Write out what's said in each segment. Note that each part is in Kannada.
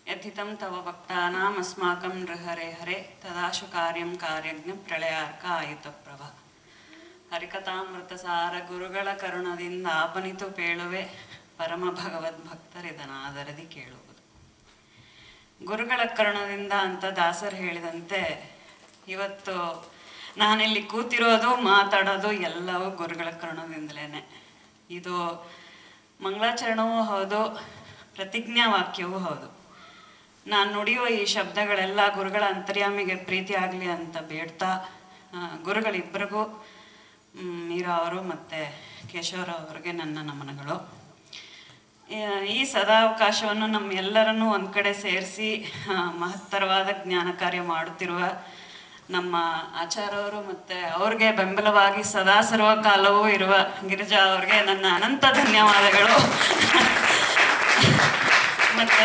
ಯಥಿತಂ ತವ ಭಕ್ತಾನಾಂ ಅಸ್ಮಾಕಂ ನೃಹರೆ ಹರೆ ತದಾಶು ಕಾರ್ಯಂ ಕಾರ್ಯಜ್ಞ ಪ್ರಳಯಾರ್ಕ ಆಯುತಪ್ರಭ ಹರಿಕಥಾಮೃತ ಸಾರ ಗುರುಗಳ ಕರುಣದಿಂದ ಆಪನಿತು ಪೇಳುವೆ ಪರಮ ಭಗವದ್ ಭಕ್ತರಿದನಾದರದಿ ಕೇಳುವುದು ಗುರುಗಳ ಕರುಣದಿಂದ ಅಂತ ದಾಸರು ಹೇಳಿದಂತೆ ಇವತ್ತು ನಾನಿಲ್ಲಿ ಕೂತಿರೋದು ಮಾತಾಡೋದು ಎಲ್ಲವೂ ಗುರುಗಳ ಕರುಣದಿಂದಲೇ ಇದು ಮಂಗಳಾಚರಣವೂ ಹೌದು ಪ್ರತಿಜ್ಞಾ ವಾಕ್ಯವೂ ಹೌದು ನಾನು ನುಡಿಯುವ ಈ ಶಬ್ದಗಳೆಲ್ಲ ಗುರುಗಳ ಅಂತರ್ಯಾಮಿಗೆ ಪ್ರೀತಿ ಆಗಲಿ ಅಂತ ಬೇಡ್ತಾ ಆ, ಗುರುಗಳಿಬ್ಬರಿಗೂ ಮ್, ಮೀರಾ ಅವರು ಮತ್ತು ಕೇಶವರಾವ್ ಅವರಿಗೆ ನನ್ನ ನಮನಗಳು ಈ- ಈ ಸದಾವಕಾಶವನ್ನು ನಮ್ಮೆಲ್ಲರನ್ನೂ ಒಂದು ಕಡೆ ಸೇರಿಸಿ ಮಹತ್ತರವಾದ ಜ್ಞಾನ ಕಾರ್ಯ ಮಾಡುತ್ತಿರುವ ನಮ್ಮ ಆಚಾರ್ಯವರು ಮತ್ತು ಅವ್ರಿಗೆ ಬೆಂಬಲವಾಗಿ ಸದಾ ಸರ್ವಕಾಲವೂ ಇರುವ ಗಿರಿಜಾ ಅವ್ರಿಗೆ ನನ್ನ ಅನಂತ ಧನ್ಯವಾದಗಳು ಮತ್ತು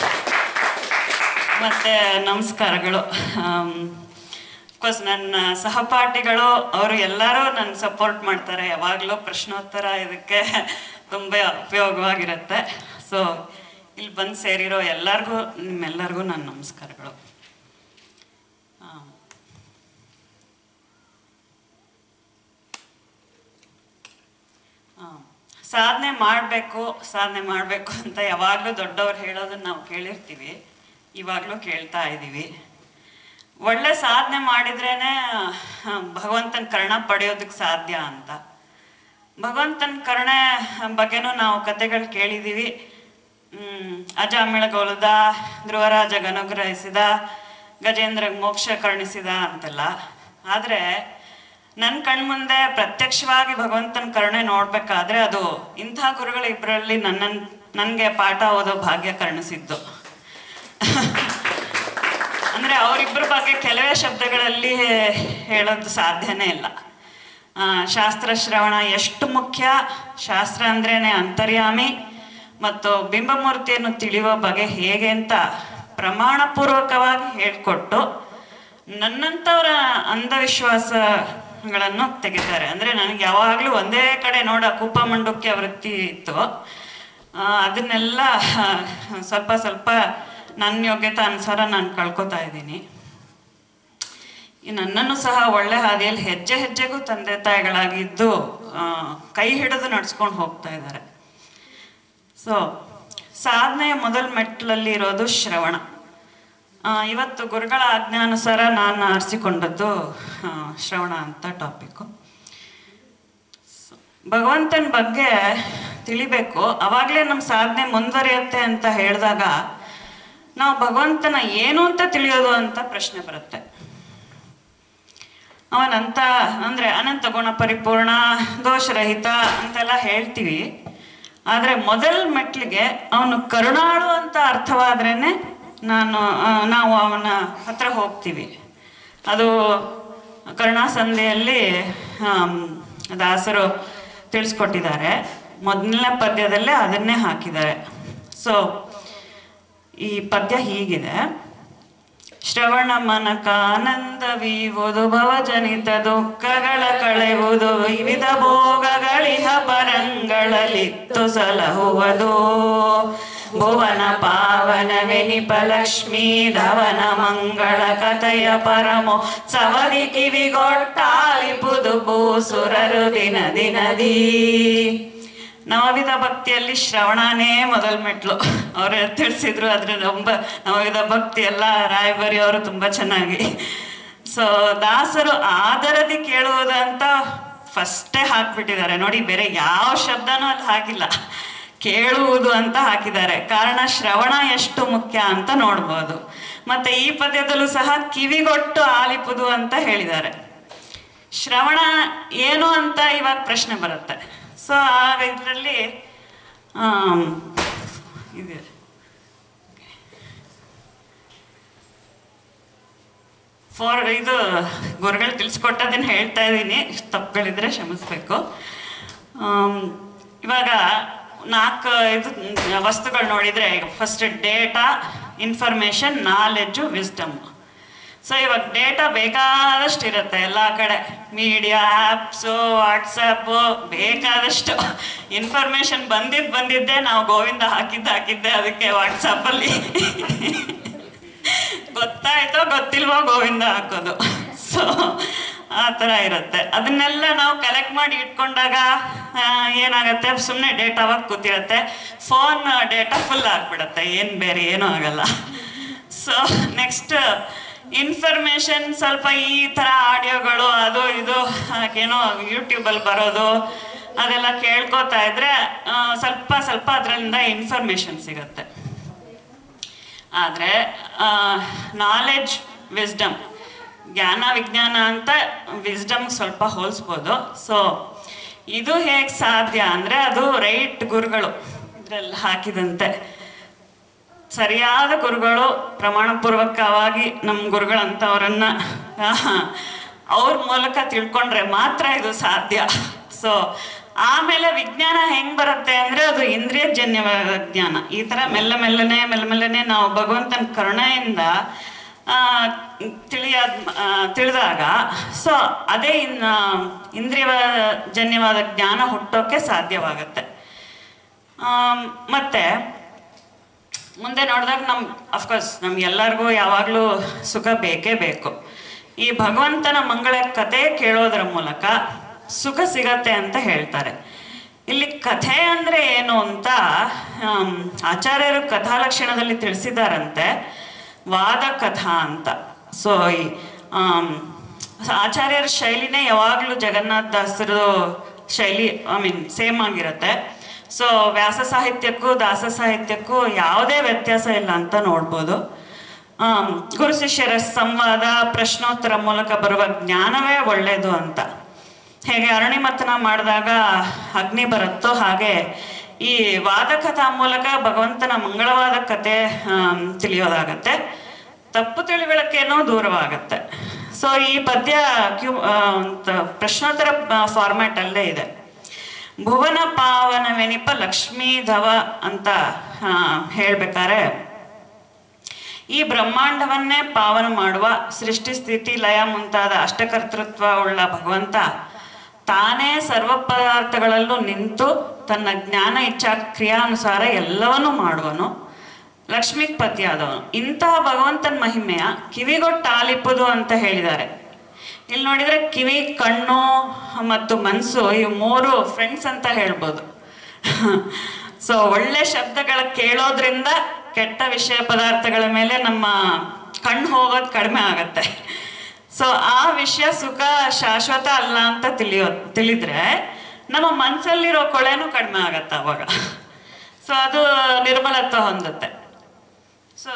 ಮತ್ತು ನಮಸ್ಕಾರಗಳು ಕೋರ್ಸ್ ನನ್ನ ಸಹಪಾಠಿಗಳು ಅವರು ಎಲ್ಲರೂ ನನ್ನ ಸಪೋರ್ಟ್ ಮಾಡ್ತಾರೆ ಯಾವಾಗಲೂ ಪ್ರಶ್ನೋತ್ತರ ಇದಕ್ಕೆ ತುಂಬ ಉಪಯೋಗವಾಗಿರುತ್ತೆ ಸೊ ಇಲ್ಲಿ ಬಂದು ಸೇರಿರೋ ಎಲ್ಲರಿಗೂ ನಿಮ್ಮೆಲ್ಲರಿಗೂ ನನ್ನ ನಮಸ್ಕಾರಗಳು ಆಮ್. ಆಮ್. ಸಾಧನೆ ಮಾಡಬೇಕು ಸಾಧನೆ ಮಾಡಬೇಕು ಅಂತ ಯಾವಾಗಲೂ ದೊಡ್ಡವ್ರು ಹೇಳೋದನ್ನ ನಾವು ಕೇಳಿರ್ತೀವಿ ಇವಾಗಲೂ ಕೇಳ್ತಾ ಇದ್ದೀವಿ ಒಳ್ಳೆ ಸಾಧನೆ ಮಾಡಿದ್ರೇನೆ ಆ, ಭಗವಂತನ ಕರ್ಣ ಪಡೆಯೋದಕ್ಕೆ ಸಾಧ್ಯ ಅಂತ ಭಗವಂತನ ಕರುಣೆ ಬಗ್ಗೆನೂ ನಾವು ಕತೆಗಳು ಕೇಳಿದ್ದೀವಿ ಹ್ಮ್, ಅಜಾಮಿಳಗೊಲದ ಧ್ರುವರಾಜ ಅನುಗ್ರಹಿಸಿದ ಗಜೇಂದ್ರ ಮೋಕ್ಷ ಕರುಣಿಸಿದ ಅಂತೆಲ್ಲ ಆದರೆ ನನ್ನ ಕಣ್ಮುಂದೆ ಪ್ರತ್ಯಕ್ಷವಾಗಿ ಭಗವಂತನ ಕರುಣೆ ನೋಡ್ಬೇಕಾದ್ರೆ ಅದು ಇಂಥ ಗುರುಗಳಿಬ್ಬರಲ್ಲಿ ನನ್ನ ನನಗೆ ಪಾಠ ಓದೋ ಭಾಗ್ಯ ಕರುಣಿಸಿದ್ದು ಅಂದ್ರೆ ಅವರಿಬ್ಬರ ಬಗ್ಗೆ ಕೆಲವೇ ಶಬ್ದಗಳಲ್ಲಿ ಹೇಳೋದು ಸಾಧ್ಯನೇ ಇಲ್ಲ ಆ, ಶಾಸ್ತ್ರ ಶ್ರವಣ ಎಷ್ಟು ಮುಖ್ಯ ಶಾಸ್ತ್ರ ಅಂದ್ರೇನೆ ಅಂತರ್ಯಾಮಿ ಮತ್ತು ಬಿಂಬಮೂರ್ತಿಯನ್ನು ತಿಳಿಯುವ ಬಗೆ ಹೇಗೆ ಅಂತ ಪ್ರಮಾಣಪೂರ್ವಕವಾಗಿ ಹೇಳಿಕೊಟ್ಟು ನನ್ನಂಥವರ ಅಂಧವಿಶ್ವಾಸಗಳನ್ನು ತೆಗಿತಾರೆ ಅಂದರೆ ನನಗೆ ಯಾವಾಗಲೂ ಒಂದೇ ಕಡೆ ನೋಡ ಕೂಪ ಮಂಡುಕ್ಯ ವೃತ್ತಿ ಇತ್ತು ಆ, ಅದನ್ನೆಲ್ಲ ಆ, ಸ್ವಲ್ಪ ಸ್ವಲ್ಪ ನನ್ನ ಯೋಗ್ಯತೆ ಅನುಸಾರ ನಾನು ಕಳ್ಕೊತಾ ಇದ್ದೀನಿ ಈ ನನ್ನನ್ನು ಸಹ ಒಳ್ಳೆ ಹಾದಿಯಲ್ಲಿ ಹೆಜ್ಜೆ ಹೆಜ್ಜೆಗೂ ತಂದೆ ತಾಯಿಗಳಾಗಿದ್ದು ಆ, ಕೈ ಹಿಡಿದು ನಡ್ಸ್ಕೊಂಡು ಹೋಗ್ತಾ ಇದ್ದಾರೆ ಸೊ ಸಾಧನೆಯ ಮೊದಲ ಮೆಟ್ಲಲ್ಲಿ ಇರೋದು ಶ್ರವಣ ಆ, ಇವತ್ತು ಗುರುಗಳ ಆಜ್ಞಾನುಸಾರ ನಾನು ಆರಿಸಿಕೊಂಡದ್ದು ಆ, ಶ್ರವಣ ಅಂತ ಟಾಪಿಕ್ಕು ಭಗವಂತನ ಬಗ್ಗೆ ತಿಳಿಬೇಕು ಅವಾಗಲೇ ನಮ್ಮ ಸಾಧನೆ ಮುಂದುವರಿಯುತ್ತೆ ಅಂತ ಹೇಳಿದಾಗ ನಾವು ಭಗವಂತನ ಏನು ಅಂತ ತಿಳಿಯೋದು ಅಂತ ಪ್ರಶ್ನೆ ಬರುತ್ತೆ ಅವನಂತ ಅಂದರೆ ಅನಂತ ಗುಣ ಪರಿಪೂರ್ಣ ದೋಷರಹಿತ ಅಂತೆಲ್ಲ ಹೇಳ್ತೀವಿ ಆದರೆ ಮೊದಲ ಮೆಟ್ಲಿಗೆ ಅವನು ಕರುಣಾಳು ಅಂತ ಅರ್ಥವಾದ್ರೇನೆ ನಾನು ಆ, ನಾವು ಅವನ ಹತ್ರ ಹೋಗ್ತೀವಿ ಅದು ಕರುಣಾಸಂಧಿಯಲ್ಲಿ ಆಮ್, ದಾಸರು ತಿಳಿಸ್ಕೊಟ್ಟಿದ್ದಾರೆ ಮೊದಲನೇ ಪದ್ಯದಲ್ಲೇ ಅದನ್ನೇ ಹಾಕಿದ್ದಾರೆ ಸೊ ಈ ಪದ್ಯ ಹೀಗಿದೆ ಶ್ರವಣ ಮನಕ ಆನಂದವೀವುದು ಭವಜನಿತ ದುಃಖಗಳ ಕಳೆಯುವುದು ವಿವಿಧ ಭೋಗಗಳಿಹ ಪರಂಗಳಲಿತ್ತು ಸಲಹುವುದು ಭುವನ ಪಾವನ ವೆನಿಪ ಲಕ್ಷ್ಮೀ ಧವನ ಮಂಗಳ ಕಥೆಯ ಪರಮೋ ಸವದಿ ಕಿವಿಗೊಟ್ಟಾಲಿಪುದು ಭೂಸುರರು ದಿನ ದಿನದೀ ನವವಿಧ ಭಕ್ತಿಯಲ್ಲಿ ಶ್ರವಣನೇ ಮೊದಲ ಮೆಟ್ಲು ಅವ್ರು ತಿಳಿಸಿದ್ರು ಅದ್ರ ரொம்ப ನವವಿಧ ಭಕ್ತಿ ಎಲ್ಲ ರಾಯಬರಿ ಅವರು ತುಂಬ ಚೆನ್ನಾಗಿ ಸೊ ದಾಸರು ಆದರದಿ ಕೇಳುವುದಂತ ಫಸ್ಟೇ ಹಾಕ್ಬಿಟ್ಟಿದ್ದಾರೆ ನೋಡಿ ಬೇರೆ ಯಾವ ಶಬ್ದನೂ ಅಲ್ಲಿ ಹಾಕಿಲ್ಲ ಕೇಳುವುದು ಅಂತ ಹಾಕಿದ್ದಾರೆ ಕಾರಣ ಶ್ರವಣ ಎಷ್ಟು ಮುಖ್ಯ ಅಂತ ನೋಡ್ಬೋದು ಮತ್ತೆ ಈ ಪದ್ಯದಲ್ಲೂ ಸಹ ಕಿವಿಗೊಟ್ಟು ಆಲಿಪುದು ಅಂತ ಹೇಳಿದ್ದಾರೆ ಶ್ರವಣ ಏನು ಅಂತ ಇವಾಗ ಪ್ರಶ್ನೆ ಬರುತ್ತೆ ಸೊ ಆಗ ಇದರಲ್ಲಿ ಇದೆ ಫಾರ್ ಇದು ಗುರುಗಳು ತಿಳಿಸ್ಕೊಟ್ಟದನ್ನ ಹೇಳ್ತಾ ಇದ್ದೀನಿ ತಪ್ಪುಗಳಿದ್ರೆ ಕ್ಷಮಿಸ್ಬೇಕು ಆಮ್, ಇವಾಗ ನಾಲ್ಕು ಇದು ವಸ್ತುಗಳು ನೋಡಿದರೆ first data information knowledge wisdom so ಇವಾಗ ಡೇಟಾ ಬೇಕಾದಷ್ಟು ಇರುತ್ತೆ ಎಲ್ಲ ಕಡೆ ಮೀಡಿಯಾ ಆ್ಯಪ್ಸು ವಾಟ್ಸಪ್ಪು ಬೇಕಾದಷ್ಟು ಇನ್ಫಾರ್ಮೇಶನ್ ಬಂದಿದ್ದು ಬಂದಿದ್ದೆ ನಾವು ಗೋವಿಂದ ಹಾಕಿದ್ದು ಹಾಕಿದ್ದೆ ಅದಕ್ಕೆ ವಾಟ್ಸಪ್ಪಲ್ಲಿ ಗೊತ್ತಾಯ್ತೋ ಗೊತ್ತಿಲ್ವೋ ಗೋವಿಂದ ಹಾಕೋದು ಸೊ ಆ ಥರ ಇರುತ್ತೆ ಅದನ್ನೆಲ್ಲ ನಾವು ಕಲೆಕ್ಟ್ ಮಾಡಿ ಇಟ್ಕೊಂಡಾಗ ಆ, ಏನಾಗತ್ತೆ ಸುಮ್ಮನೆ ಡೇಟಾವಾಗಿ ಕೂತಿರುತ್ತೆ ಫೋನ್ ಡೇಟಾ ಫುಲ್ ಆಗಿಬಿಡುತ್ತೆ ಏನು ಬೇರೆ ಏನೂ ಆಗಲ್ಲ ಸೊ ನೆಕ್ಸ್ಟ್ ಇನ್ಫಾರ್ಮೇಶನ್ ಸ್ವಲ್ಪ ಈ ಥರ ಆಡಿಯೋಗಳು ಅದು ಇದು ಏನೋ ಯೂಟ್ಯೂಬಲ್ಲಿ ಬರೋದು ಅದೆಲ್ಲ ಕೇಳ್ಕೊತಾ ಇದ್ರೆ ಆ, ಸ್ವಲ್ಪ ಸ್ವಲ್ಪ ಅದರಿಂದ ಇನ್ಫಾರ್ಮೇಶನ್ ಸಿಗುತ್ತೆ ಆದರೆ ನಾಲೆಡ್ಜ್ ವಿಸ್ಡಮ್ ಜ್ಞಾನ ವಿಜ್ಞಾನ ಅಂತ ವಿಸ್ಡಮ್ ಸ್ವಲ್ಪ ಹೋಲಿಸ್ಬೋದು ಸೊ ಇದು ಹೇಗೆ ಸಾಧ್ಯ ಅಂದರೆ ಅದು ರೈಟ್ ಗುರುಗಳು ಇದರಲ್ಲಿ ಹಾಕಿದಂತೆ ಸರಿಯಾದ ಗುರುಗಳು ಪ್ರಮಾಣಪೂರ್ವಕವಾಗಿ ನಮ್ಮ ಗುರುಗಳಂಥವ್ರನ್ನ ಅವ್ರ ಮೂಲಕ ತಿಳ್ಕೊಂಡ್ರೆ ಮಾತ್ರ ಇದು ಸಾಧ್ಯ ಸೊ ಆಮೇಲೆ ವಿಜ್ಞಾನ ಹೆಂಗ್ ಬರುತ್ತೆ ಅಂದ್ರೆ ಅದು ಇಂದ್ರಿಯ ಜನ್ಯವಾದ ಜ್ಞಾನ ಈ ತರ ಮೆಲ್ಲ ಮೆಲ್ಲನೆ ಮೆಲ್ಲ ಮೆಲ್ಲನೆ ನಾವು ಭಗವಂತನ ಕರುಣೆಯಿಂದ ಆ, ತಿಳಿಯಾದ ಆ, ತಿಳಿದಾಗ ಸೊ ಅದೇ ಇನ್ ಇಂದ್ರಿಯ ಜನ್ಯವಾದ ಜ್ಞಾನ ಹುಟ್ಟೋಕೆ ಸಾಧ್ಯವಾಗುತ್ತೆ ಆಮ್, ಮತ್ತೆ ಮುಂದೆ ನೋಡಿದಾಗ ನಮ್ ಅಫ್ಕೋರ್ಸ್ ನಮ್ಗೆಲ್ಲರಿಗೂ ಯಾವಾಗಲೂ ಸುಖ ಬೇಕೇ ಬೇಕು ಈ ಭಗವಂತನ ಮಂಗಳ ಕಥೆ ಕೇಳೋದ್ರ ಮೂಲಕ ಸುಖ ಸಿಗತ್ತೆ ಅಂತ ಹೇಳ್ತಾರೆ ಇಲ್ಲಿ ಕಥೆ ಅಂದ್ರೆ ಏನು ಅಂತ ಆಮ್, ಆಚಾರ್ಯರು ಕಥಾಲಕ್ಷಣದಲ್ಲಿ ತಿಳಿಸಿದಾರಂತೆ ವಾದ ಕಥಾ ಅಂತ ಸೊ ಈ ಆಮ್, ಆಚಾರ್ಯರ ಶೈಲಿನೇ ಯಾವಾಗಲೂ ಜಗನ್ನಾಥ ದಾಸರು ಶೈಲಿ ಐ ಮೀನ್ ಸೇಮ್ ಆಗಿರುತ್ತೆ ಸೊ ವ್ಯಾಸ ಸಾಹಿತ್ಯಕ್ಕೂ ದಾಸ ಸಾಹಿತ್ಯಕ್ಕೂ ಯಾವುದೇ ವ್ಯತ್ಯಾಸ ಇಲ್ಲ ಅಂತ ನೋಡ್ಬೋದು ಆಮ್, ಗುರು ಶಿಷ್ಯರ ಸಂವಾದ ಪ್ರಶ್ನೋತ್ತರ ಮೂಲಕ ಬರುವ ಜ್ಞಾನವೇ ಒಳ್ಳೆಯದು ಅಂತ ಹೇಗೆ ಅರಣಿಮಥನ ಮಾಡಿದಾಗ ಅಗ್ನಿ ಬರುತ್ತೋ ಹಾಗೆ ಈ ವಾದಕಥಾ ಮೂಲಕ ಭಗವಂತನ ಮಂಗಳವಾದ ಕತೆ ಆಮ್, ತಿಳಿಯೋದಾಗತ್ತೆ ತಪ್ಪು ತಿಳಿವಳಿಕೆನೂ ದೂರವಾಗತ್ತೆ ಸೊ ಈ ಪದ್ಯ ಕ್ಯೂ ಆ, ಅಂತ ಪ್ರಶ್ನೋತ್ತರ ಫಾರ್ಮ್ಯಾಟ್ ಅಲ್ಲೇ ಇದೆ ಭುವನ ಪಾವನವೆನಿಪ ಲಕ್ಷ್ಮೀಧವ ಅಂತ ಆ, ಹೇಳ್ಬೇಕಾರೆ ಈ ಬ್ರಹ್ಮಾಂಡವನ್ನೇ ಪಾವನ ಮಾಡುವ ಸೃಷ್ಟಿ ಸ್ಥಿತಿ ಲಯ ಮುಂತಾದ ಅಷ್ಟಕರ್ತೃತ್ವ ಉಳ್ಳ ಭಗವಂತ ತಾನೇ ಸರ್ವ ಪದಾರ್ಥಗಳಲ್ಲೂ ನಿಂತು ತನ್ನ ಜ್ಞಾನ ಇಚ್ಛಾ ಕ್ರಿಯಾನುಸಾರ ಎಲ್ಲವನ್ನೂ ಮಾಡುವನು ಲಕ್ಷ್ಮಿಗ್ ಪತಿಯಾದವನು ಇಂತಹ ಭಗವಂತನ ಮಹಿಮೆಯ ಕಿವಿಗೊಟ್ಟು ಆಲಿಪುದು ಅಂತ ಹೇಳಿದ್ದಾರೆ ಇಲ್ಲಿ ನೋಡಿದ್ರೆ ಕಿವಿ ಕಣ್ಣು ಮತ್ತು ಮನಸ್ಸು ಇವು ಮೂರು ಫ್ರೆಂಡ್ಸ್ ಅಂತ ಹೇಳ್ಬೋದು ಸೊ ಒಳ್ಳೆ ಶಬ್ದಗಳ ಕೇಳೋದ್ರಿಂದ ಕೆಟ್ಟ ವಿಷಯ ಪದಾರ್ಥಗಳ ಮೇಲೆ ನಮ್ಮ ಕಣ್ಣು ಹೋಗೋದು ಕಡಿಮೆ ಆಗತ್ತೆ ಸೊ ಆ ವಿಷಯ ಸುಖ ಶಾಶ್ವತ ಅಲ್ಲ ಅಂತ ತಿಳಿಯೋ ತಿಳಿದ್ರೆ ನಮ್ಮ ಮನಸ್ಸಲ್ಲಿರೋ ಕೊಳೆನೂ ಕಡಿಮೆ ಆಗತ್ತೆ ಅವಾಗ ಸೊ ಅದು ನಿರ್ಮಲತ್ವ ಹೊಂದುತ್ತೆ ಸೊ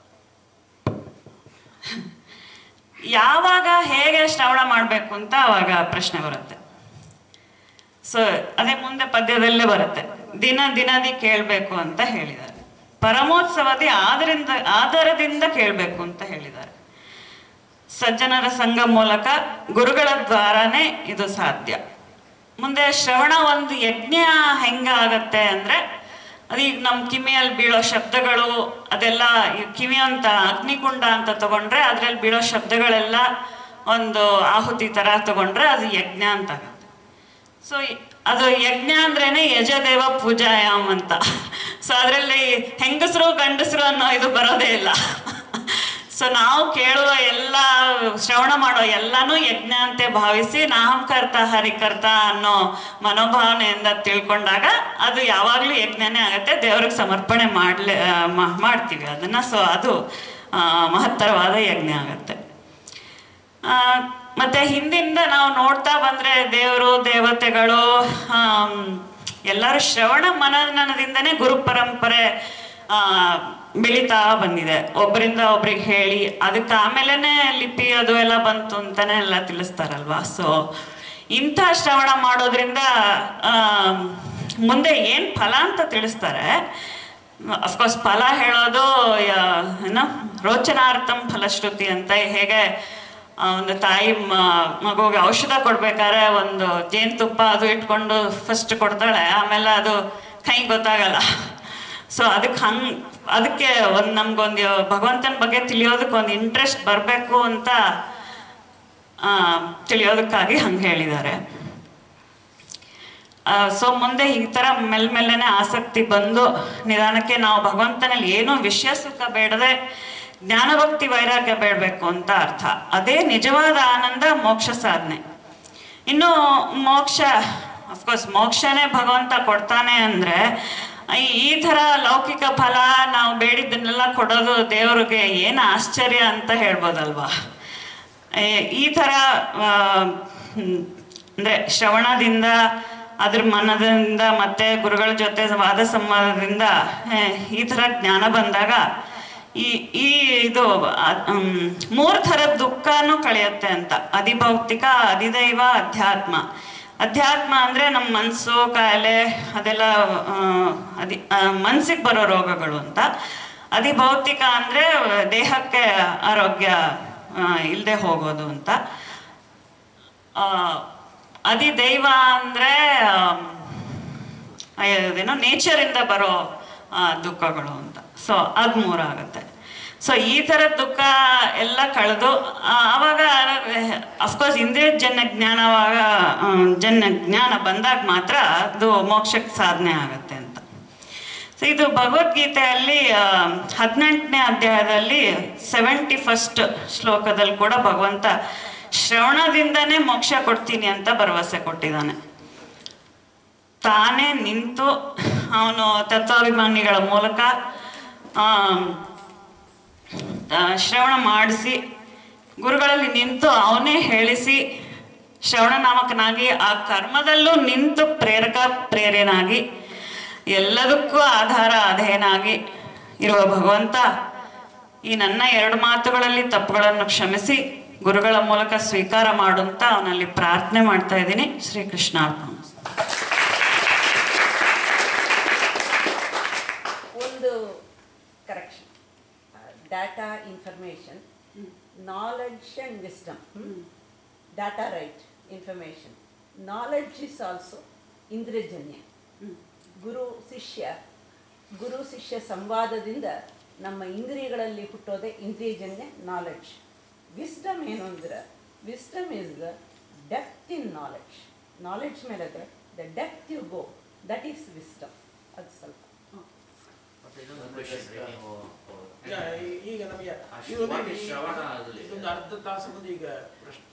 ಯಾವಾಗ ಹೇಗೆ ಶ್ರವಣ ಮಾಡಬೇಕು ಅಂತ ಅವಾಗ ಪ್ರಶ್ನೆ ಬರುತ್ತೆ ಸೊ ಅದೇ ಮುಂದೆ ಪದ್ಯದಲ್ಲೇ ಬರುತ್ತೆ ದಿನ ದಿನದಿ ಕೇಳಬೇಕು ಅಂತ ಹೇಳಿದ್ದಾರೆ ಪರಮೋತ್ಸವದಿ ಆದರಿಂದ ಆಧಾರದಿಂದ ಕೇಳಬೇಕು ಅಂತ ಹೇಳಿದ್ದಾರೆ ಸಜ್ಜನರ ಸಂಘ ಮೂಲಕ ಗುರುಗಳ ದ್ವಾರಾನೇ ಇದು ಸಾಧ್ಯ ಮುಂದೆ ಶ್ರವಣ ಒಂದು ಯಜ್ಞ ಹೆಂಗಾಗತ್ತೆ ಅಂದ್ರೆ ಅದೀಗ ನಮ್ಮ ಕಿವಿಯಲ್ಲಿ ಬೀಳೋ ಶಬ್ದಗಳು ಅದೆಲ್ಲ ಈ ಕಿವಿ ಅಂತ ಅಗ್ನಿಕುಂಡ ಅಂತ ತಗೊಂಡ್ರೆ ಅದ್ರಲ್ಲಿ ಬೀಳೋ ಶಬ್ದಗಳೆಲ್ಲ ಒಂದು ಆಹುತಿ ತರ ತಗೊಂಡ್ರೆ ಅದು ಯಜ್ಞ ಅಂತ ಆಗುತ್ತೆ ಸೊ ಅದು ಯಜ್ಞ ಅಂದ್ರೇನೆ ಯಜದೇವ ಪೂಜಾಯಾಮ್ ಅಂತ ಸೊ ಅದರಲ್ಲಿ ಹೆಂಗಸರು ಗಂಡಸರು ಅನ್ನೋ ಇದು ಬರೋದೇ ಇಲ್ಲ ಸೊ ನಾವು ಕೇಳುವ ಎಲ್ಲ ಶ್ರವಣ ಮಾಡೋ ಎಲ್ಲಾನು ಯಜ್ಞ ಅಂತೆ ಭಾವಿಸಿ ನಾಮಕರ್ತ ಹರಿಕರ್ತ ಅನ್ನೋ ಮನೋಭಾವನೆಯಿಂದ ತಿಳ್ಕೊಂಡಾಗ ಅದು ಯಾವಾಗಲೂ ಯಜ್ಞನೇ ಆಗತ್ತೆ ದೇವ್ರಿಗೆ ಸಮರ್ಪಣೆ ಮಾಡ್ಲೇ ಆ, ಮಾ- ಮಾಡ್ತೀವಿ ಅದನ್ನ ಸೊ ಅದು ಆ, ಮಹತ್ತರವಾದ ಯಜ್ಞ ಆಗತ್ತೆ ಆ, ಮತ್ತೆ ಹಿಂದಿಂದ ನಾವು ನೋಡ್ತಾ ಬಂದ್ರೆ ದೇವರು ದೇವತೆಗಳು ಆಮ್, ಎಲ್ಲರೂ ಶ್ರವಣ ಮನನದಿಂದನೇ ಗುರು ಪರಂಪರೆ ಆ, ಬೆಳೀತಾ ಬಂದಿದೆ ಒಬ್ಬರಿಂದ ಒಬ್ರಿಗೆ ಹೇಳಿ ಅದಕ್ಕೆ ಆಮೇಲೆನೆ ಲಿಪಿ ಅದು ಎಲ್ಲ ಬಂತು ಅಂತಾನೆ ಎಲ್ಲ ತಿಳಿಸ್ತಾರಲ್ವಾ ಸೊ ಇಂಥ ಶ್ರವಣ ಮಾಡೋದ್ರಿಂದ ಆ, ಮುಂದೆ ಏನು ಫಲ ಅಂತ ತಿಳಿಸ್ತಾರೆ ಅಫ್ಕೋರ್ಸ್ ಫಲ ಹೇಳೋದು ಯಾ- ಏನು ರೋಚನಾರ್ಥಂ ಫಲಶ್ರುತಿ ಅಂತ ಹೇಗೆ ಆ, ಒಂದು ತಾಯಿ ಮ- ಮಗುಗೆ ಔಷಧ ಕೊಡ್ಬೇಕಾದ್ರೆ ಒಂದು ಜೇನುತುಪ್ಪ ಅದು ಇಟ್ಕೊಂಡು ಫಸ್ಟ್ ಕೊಡ್ತಾಳೆ ಆಮೇಲೆ ಅದು ಕೈ ಗೊತ್ತಾಗಲ್ಲ ಸೊ ಅದಕ್ಕೆ ಹಂಗೆ ಅದಕ್ಕೆ ಒಂದು ನಮ್ಗೊಂದು ಭಗವಂತನ ಬಗ್ಗೆ ತಿಳಿಯೋದಕ್ಕೆ ಒಂದು ಇಂಟ್ರೆಸ್ಟ್ ಬರಬೇಕು ಅಂತ ಆ, ತಿಳಿಯೋದಕ್ಕಾಗಿ ಹಂಗೆ ಹೇಳಿದ್ದಾರೆ ಸೊ ಮುಂದೆ ಈ ಥರ ಮೆಲ್ಮೆಲ್ಲನೆ ಆಸಕ್ತಿ ಬಂದು ನಿಧಾನಕ್ಕೆ ನಾವು ಭಗವಂತನಲ್ಲಿ ಏನೋ ವಿಷಯ ಸುಖ ಬೇಡದೆ ಜ್ಞಾನಭಕ್ತಿ ವೈರಾಗ್ಯ ಬೇಡಬೇಕು ಅಂತ ಅರ್ಥ ಅದೇ ನಿಜವಾದ ಆನಂದ ಮೋಕ್ಷ ಸಾಧನೆ ಇನ್ನು ಮೋಕ್ಷ ಅಫ್ಕೋರ್ಸ್ ಮೋಕ್ಷನೇ ಭಗವಂತ ಕೊಡ್ತಾನೆ ಅಂದರೆ ಈ- ಈ ಥರ ಲೌಕಿಕ ಫಲ ನಾವು ಬೇಡಿದ್ದನ್ನೆಲ್ಲ ಕೊಡೋದು ದೇವರಿಗೆ ಏನು ಆಶ್ಚರ್ಯ ಅಂತ ಹೇಳ್ಬೋದಲ್ವಾ ಏ- ಈ ಥರ ಆ, ಹ್ಮ್, ಅಂದ್ರೆ ಶ್ರವಣದಿಂದ ಅದ್ರ ಮನದಿಂದ ಮತ್ತೆ ಗುರುಗಳ ಜೊತೆ ವಾದ ಸಂವಾದದಿಂದ ಏ, ಈ ಥರ ಜ್ಞಾನ ಬಂದಾಗ ಈ ಈ ಇದು ಆ, ಹ್ಮ್, ಮೂರ್ ಥರದ ದುಃಖನೂ ಕಳೆಯುತ್ತೆ ಅಂತ ಅಧಿಭೌತಿಕ ಅಧಿದೈವ ಅಧ್ಯಾತ್ಮ ಅಧ್ಯಾತ್ಮ ಅಂದ್ರೆ ನಮ್ಮ ಮನಸ್ಸು ಕಾಯಿಲೆ ಅದೆಲ್ಲ ಆ, ಅದಿ ಮನ್ಸಿಗೆ ಬರೋ ರೋಗಗಳು ಅಂತ ಅಧಿಭೌತಿಕ ಅಂದ್ರೆ ದೇಹಕ್ಕೆ ಆರೋಗ್ಯ ಇಲ್ಲದೆ ಹೋಗೋದು ಅಂತ ಆ, ಅಧಿದೈವ ಅಂದ್ರೆ ಆಮ್, ಅದೇನೋ ನೇಚರಿಂದ ಬರೋ ಆ, ದುಃಖಗಳು ಅಂತ ಸೊ ಅದು ಮೂರಾಗುತ್ತೆ ಸೊ ಈ ಥರದ ದುಃಖ ಎಲ್ಲ ಕಳೆದು ಆವಾಗ ಅಫ್ಕೋರ್ಸ್ ಇಂದ್ರಿಯ ಜನ್ಯ ಜ್ಞಾನವಾಗ ಆ, ಜನ್ಯ ಜ್ಞಾನ ಬಂದಾಗ ಮಾತ್ರ ಅದು ಮೋಕ್ಷಕ್ಕೆ ಸಾಧನೆ ಆಗುತ್ತೆ ಅಂತ ಸೊ ಇದು ಭಗವದ್ಗೀತೆಯಲ್ಲಿ ಹದಿನೆಂಟನೇ ಅಧ್ಯಾಯದಲ್ಲಿ ಸೆವೆಂಟಿ ಫಸ್ಟ್ ಶ್ಲೋಕದಲ್ಲಿ ಕೂಡ ಭಗವಂತ ಶ್ರವಣದಿಂದನೇ ಮೋಕ್ಷ ಕೊಡ್ತೀನಿ ಅಂತ ಭರವಸೆ ಕೊಟ್ಟಿದ್ದಾನೆ ತಾನೇ ನಿಂತು ಅವನು ತತ್ವಾಭಿಮಾನಿಗಳ ಮೂಲಕ ಆಮ್, ಆ, ಶ್ರವಣ ಮಾಡಿಸಿ ಗುರುಗಳಲ್ಲಿ ನಿಂತು ಅವನೇ ಹೇಳಿಸಿ ಶ್ರವಣ ನಾಮಕನಾಗಿ ಆ ಕರ್ಮದಲ್ಲೂ ನಿಂತು ಪ್ರೇರಕ ಪ್ರೇರೇನಾಗಿ ಎಲ್ಲದಕ್ಕೂ ಆಧಾರ ಅಧೇನಾಗಿ ಇರುವ ಭಗವಂತ ಈ ನನ್ನ ಎರಡು ಮಾತುಗಳಲ್ಲಿ ತಪ್ಪುಗಳನ್ನು ಕ್ಷಮಿಸಿ ಗುರುಗಳ ಮೂಲಕ ಸ್ವೀಕಾರ ಮಾಡುವಂತ ಅವನಲ್ಲಿ ಪ್ರಾರ್ಥನೆ ಮಾಡ್ತಾ ಇದ್ದೀನಿ ಶ್ರೀಕೃಷ್ಣ ಅರ್ಪಣ ಒಂದು correction data information knowledge and wisdom data right information knowledge is also ಇಂದ್ರಿಯಜನ್ಯ ಗುರು ಶಿಷ್ಯ ಗುರು ಶಿಷ್ಯ ಸಂವಾದದಿಂದ ನಮ್ಮ ಇಂದ್ರಿಯಗಳಲ್ಲಿ ಹುಟ್ಟೋದೇ ಇಂದ್ರಿಯಜನ್ಯ ನಾಲೆಡ್ಜ್ ವಿಸ್ಡಮ್ ಏನು ಅಂದ್ರೆ wisdom is the depth in knowledge knowledge ಮೇಲೆ the depth you go that is wisdom ಅದು ಸ್ವಲ್ಪ ಮತ್ತೆ ಇನ್ನೊಂದು question ರೀ, ನೀವು ಈಗ ಈಗ ನಮಗೆ ಆ ಇದೊಂದು ಶ್ರವಣ- ಶ್ರವಣ ಆಗಲಿ. ಇದೊಂದು ಅರ್ಧ ತಾಸು ಮುಂದೆ ಈಗ ಪ್ರಶ್ನೆ